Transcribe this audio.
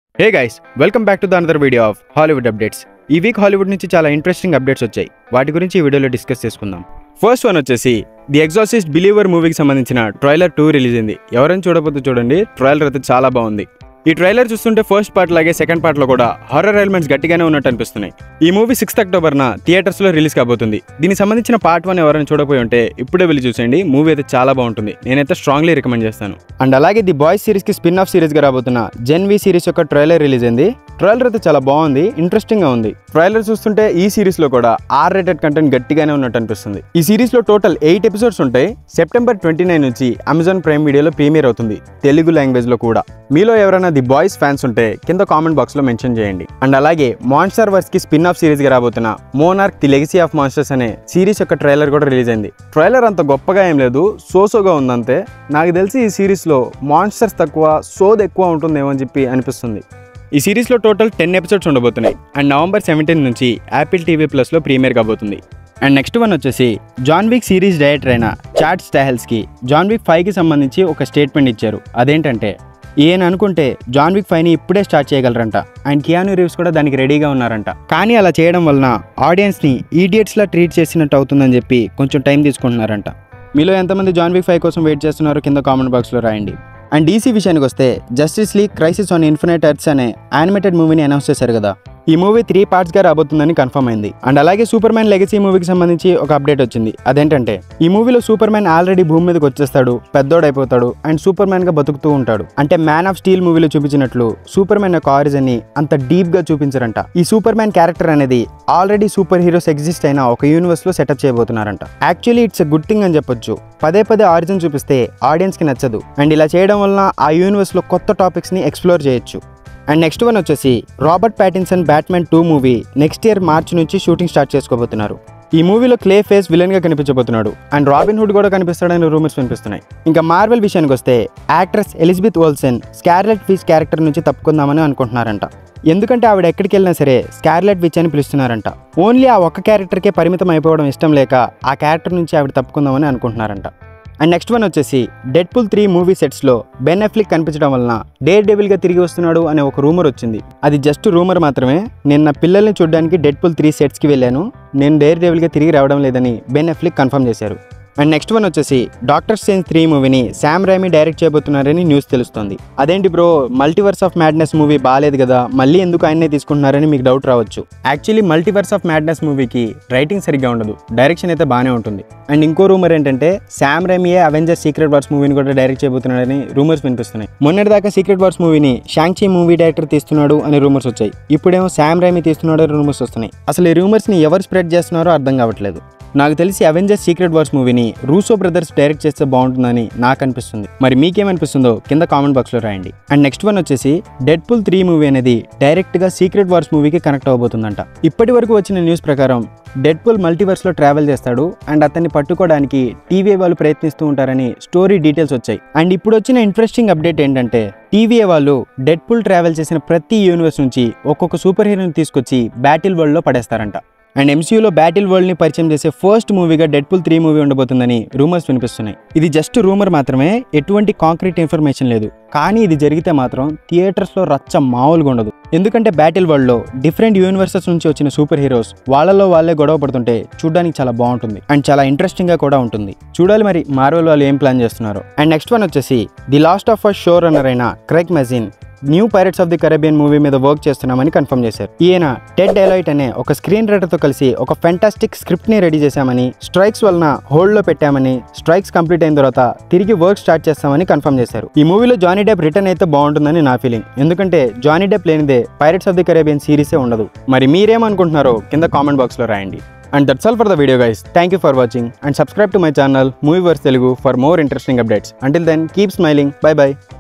hey guys welcome back to the another video of Hollywood updates ఈ week Hollywood నుంచి చాలా interesting updates వచ్చాయి వాటి గురించి ఈ వీడియోలో డిస్కస్ చేసుకుందాం ఫస్ట్ వన్ వచ్చేసి ది ఎగ్జాసిస్ట్ బిలీవర్ మూవీకి సంబంధించిన ట్రైలర్ టూ రిలీజ్ అయింది ఎవరైనా చూడకపోతే చూడండి ట్రైలర్ అయితే చాలా బాగుంది ఈ ట్రైలర్ చూస్తుంటే ఫస్ట్ పార్ట్ లాగే సెకండ్ పార్ట్ లో కూడా హారర్ ఎలిమెంట్స్ గట్టిగానే ఉన్నట్టు అనిపిస్తున్నాయి ఈ మూవీ సిక్స్త్ అక్టోబర్న థియేటర్స్ లో రిలీజ్ కాబోతుంది దీనికి సంబంధించిన పార్ట్ వన్ ఎవరైనా చూడకపోయి ఉంటే ఇప్పుడే వెళ్ళి చూసేయండి మూవీ అయితే చాలా బాగుంటుంది నేనైతే స్ట్రాంగ్లీ రికమెండ్ చేస్తాను అండ్ అలాగే ది బాయ్స్ సిరీస్ కి స్పిన్ ఆఫ్ సిరీస్ గా రాబోతున్న జెన్ వి సిరీస్ యొక్క ట్రైలర్ రిలీజ్ అయింది ట్రైలర్ అయితే చాలా బాగుంది ఇంట్రెస్టింగ్ గా ఉంది ట్రైలర్ చూస్తుంటే ఈ సిరీస్ లో కూడా ఆర్ రేటెడ్ కంటెంట్ గట్టిగానే ఉన్నట్టు అనిపిస్తుంది ఈ సిరీస్ లో టోటల్ ఎయిట్ ఎపిసోడ్స్ ఉంటాయి సెప్టెంబర్ ట్వంటీ నైన్ నుంచి అమెజాన్ ప్రైమ్ వీడియోలో ప్రీమియర్ అవుతుంది తెలుగు లాంగ్వేజ్ లో కూడా మీలో ఎవరైనా ది బాయ్స్ ఫ్యాన్స్ ఉంటే కింద కామెంట్ బాక్స్ లో మెన్షన్ చేయండి అండ్ అలాగే మాన్స్టర్ వర్స్ కి స్పిన్ ఆఫ్ సిరీస్ గా రాబోతున్న monarch the legacy of monsters అనే సిరీస్ యొక్క ట్రైలర్ కూడా రిలీజ్ అయింది ట్రైలర్ అంత గొప్పగా ఏం లేదు సోసోగా ఉందంతే నాకు తెలిసి ఈ సిరీస్ లో మాన్స్టర్స్ తక్కువ సోద్ ఎక్కువ ఉంటుందేమో అని చెప్పి అనిపిస్తుంది ఈ సిరీస్లో టోటల్ టెన్ ఎపిసోడ్స్ ఉండబోతున్నాయి అండ్ నవంబర్ సెవెంటీన్ నుంచి యాపిల్ టీవీ ప్లస్లో ప్రీమియర్ కాబోతుంది అండ్ నెక్స్ట్ వన్ వచ్చేసి జాన్ విక్ సిరీస్ డైరెక్టర్ అయిన చాట్ స్టాహెల్స్కి జాన్ విక్ ఫైవ్కి సంబంధించి ఒక స్టేట్మెంట్ ఇచ్చారు అదేంటంటే ఈయన అనుకుంటే జాన్ విక్ ఫైవ్ని ఇప్పుడే స్టార్ట్ చేయగలరంట అండ్ కియాను రీవ్స్ కూడా దానికి రెడీగా ఉన్నారంట కానీ అలా చేయడం వలన ఆడియన్స్ని ఈడియట్స్లా ట్రీట్ చేసినట్టు అవుతుందని చెప్పి కొంచెం టైం తీసుకుంటున్నారంట మీలో ఎంతమంది జాన్ విక్ ఫైవ్ కోసం వెయిట్ చేస్తున్నారో కింద కామెంట్ బాక్స్లో రాయండి అండ్ డీసీ విషయానికి వస్తే justice league crisis on infinite earths అనే యానిమేటెడ్ మూవీని అనౌన్స్ చేశారు కదా ఈ మూవీ త్రీ పార్ట్స్ గా రాబోతుందని కన్ఫర్మ్ అయింది అండ్ అలాగే సూపర్ మ్యాన్ లెగసీ మూవీకి సంబంధించి ఒక అప్డేట్ వచ్చింది అదేంటంటే ఈ మూవీలో సూపర్ మ్యాన్ ఆల్రెడీ భూమి మీదకి వచ్చేస్తాడు పెద్దోడైపోతాడు అండ్ సూపర్ మ్యాన్ గా బతుకుతూ ఉంటాడు అంటే మ్యాన్ ఆఫ్ స్టీల్ మూవీలో చూపించినట్లు సూపర్ మ్యాన్ యొక్క ఆరిజన్ ని అంత డీప్ గా చూపించారంట ఈ సూపర్ మ్యాన్ క్యారెక్టర్ అనేది ఆల్రెడీ సూపర్ హీరోస్ ఎగ్జిస్ట్ అయిన ఒక యూనివర్స్ లో సెటప్ చేయబోతున్నారంట actually it's a good thing అని చెప్పొచ్చు పదే పదే ఆరిజిన్ చూపిస్తే ఆడియన్స్ కి నచ్చదు అండ్ ఇలా చేయడం వలన ఆ యూనివర్స్ లో కొత్త టాపిక్స్ ని ఎక్స్ప్లోర్ చేయొచ్చు అండ్ నెక్స్ట్ వన్ వచ్చేసి Robert Pattinson Batman two movie next year March నుంచి షూటింగ్ స్టార్ట్ చేసుకోబోతున్నారు ఈ మూవీలో క్లే ఫేస్ విలన్ గా కనిపించబోతున్నాడు అండ్ రాబిన్ హుడ్ కూడా కనిపిస్తాడని రూమర్స్ వినిపిస్తున్నాయి ఇంకా మార్వెల్ విషయానికి వస్తే యాక్ట్రెస్ ఎలిజబెత్ ఓల్సెన్ స్కార్లెట్ ఫీస్ క్యారెక్టర్ నుంచి తప్పుకుందామని అనుకుంటున్నారంట ఎందుకంటే ఆవిడ ఎక్కడికి వెళ్ళినా సరే స్కార్లెట్ విచ్ అని పిలుస్తున్నారంట ఓన్లీ ఆ ఒక్క క్యారెక్టర్కే పరిమితం అయిపోవడం ఇష్టం లేక ఆ క్యారెక్టర్ నుంచి ఆవిడ తప్పుకుందామని అనుకుంటున్నారంట అండ్ నెక్స్ట్ వన్ వచ్చేసి డెడ్ పుల్ త్రీ మూవీ సెట్స్లో బెన్ ఎఫ్లిక్ కనిపించడం వలన డేర్ డెవిల్గా తిరిగి వస్తున్నాడు అనే ఒక రూమర్ వచ్చింది అది జస్ట్ రూమర్ మాత్రమే నేను నా పిల్లల్ని చూడడానికి డెడ్ పుల్ త్రీ సెట్స్కి వెళ్ళాను నేను డేర్ డెవిల్గా తిరిగి రావడం లేదని బెన్ ఎఫ్లిక్ కన్ఫర్మ్ చేశారు అండ్ నెక్స్ట్ వన్ వచ్చేసి డాక్టర్ స్ట్రేంజ్ త్రీ మూవీని శామ్ రైమీ డైరెక్ట్ చేయబోతున్నారని న్యూస్ తెలుస్తుంది అదేంటి bro multiverse of madness movie బాగాలేదు కదా మళ్ళీ ఎందుకు ఆయన్నే తీసుకుంటున్నారని మీకు డౌట్ రావచ్చు యాక్చువల్లీ మల్టీవర్స్ ఆఫ్ మ్యాడ్నెస్ మూవీకి రైటింగ్ సరిగ్గా ఉండదు డైరెక్షన్ అయితే బాగానే ఉంటుంది అండ్ ఇంకో రూమర్ ఏంటంటే శామ్ రైమీయే అవెంజర్ సీక్రెట్ వార్స్ మూవీని కూడా డైరెక్ట్ చేయబోతున్నాడని రూమర్స్ వినిపిస్తున్నాయి మొన్నటిదాకా సీక్రెట్ వార్స్ మూవీని షాంక్షీ మూవీ డైరెక్టర్ తీస్తున్నాడు అనే రూమర్స్ వచ్చాయి ఇప్పుడేమో శామ్ రైమీ తీస్తున్నాడు అని రూమర్స్ వస్తున్నాయి అసలు ఈ రూమర్స్ని ఎవరు స్ప్రెడ్ చేస్తున్నారో అర్థం కావట్లేదు నాకు తెలిసి అవెంజర్స్ సీక్రెట్ వార్స్ మూవీని రూసో బ్రదర్స్ డైరెక్ట్ చేస్తే బాగుంటుందని నాకు అనిపిస్తుంది మరి మీకేమనిపిస్తుందో కింద కామెంట్ బాక్స్లో రాయండి అండ్ నెక్స్ట్ వన్ వచ్చేసి డెడ్ పుల్ త్రీ మూవీ అనేది డైరెక్ట్గా సీక్రెట్ వార్స్ మూవీకి కనెక్ట్ అవబోతుందంట ఇప్పటి వరకు వచ్చిన న్యూస్ ప్రకారం డెడ్ పుల్ మల్టీవర్స్లో ట్రావెల్ చేస్తాడు అండ్ అతన్ని పట్టుకోవడానికి టీవీ వాళ్ళు ప్రయత్నిస్తూ ఉంటారని స్టోరీ డీటెయిల్స్ వచ్చాయి అండ్ ఇప్పుడు వచ్చిన ఇంట్రెస్టింగ్ అప్డేట్ ఏంటంటే టీవీఏ వాళ్ళు డెడ్ పుల్ ట్రావెల్ చేసిన ప్రతి యూనివర్స్ నుంచి ఒక్కొక్క సూపర్ హీరోని తీసుకొచ్చి బ్యాటిల్ వరల్డ్లో పడేస్తారంట అండ్ ఎంసీయూలో బ్యాటిల్ వరల్డ్ని పరిచయం చేసే ఫస్ట్ మూవీగా డెడ్ పుల్ త్రీ మూవీ ఉండబోతుందని రూమర్స్ వినిపిస్తున్నాయి ఇది జస్ట్ రూమర్ మాత్రమే ఎటువంటి కాంక్రీట్ ఇన్ఫర్మేషన్ లేదు కానీ ఇది జరిగితే మాత్రం థియేటర్స్లో రచ్చ మామూలుగా ఉండదు ఎందుకంటే బ్యాటిల్ వరల్డ్లో డిఫరెంట్ యూనివర్సెస్ నుంచి వచ్చిన సూపర్ హీరోస్ వాళ్ళలో వాళ్ళే గొడవ పడుతుంటే చూడడానికి చాలా బాగుంటుంది అండ్ చాలా ఇంట్రెస్టింగ్గా కూడా ఉంటుంది చూడాలి మరి మార్వెల్ వాళ్ళు ఏం ప్లాన్ చేస్తున్నారు అండ్ నెక్స్ట్ వన్ వచ్చేసి the last of us show runner అయిన Craig Mazin new pirates of the Caribbean movie మీద వర్క్ చేస్తున్నామని కన్ఫర్మ్ చేశారు ఈయన టెడ్ ఎలైట్ అనే ఒక స్క్రీన్ రైటర్తో కలిసి ఒక ఫెంటాస్టిక్ స్క్రిప్ట్ ని రెడీ చేశామని స్ట్రైక్స్ వలన హోల్డ్ లో పెట్టామని స్ట్రైక్స్ కంప్లీట్ అయిన తర్వాత తిరిగి వర్క్ స్టార్ట్ చేస్తామని కన్ఫర్మ్ చేశారు ఈ మూవీలో జానీ డెప్ రిటర్న్ అయితే బాగుంటుందని నా ఫీలింగ్ ఎందుకంటే జానీ డెప్ లేనిదే పైరట్స్ ఆఫ్ ది కరేబియన్ సిరీసే ఉండదు మరి మీరేమనుకుంటున్నారో కింద కామెంట్ బాక్స్ లో రాయండి and that's all for the video guys thank you for watching and subscribe to my channel movie verse Telugu for more interesting updates until then keep smiling bye by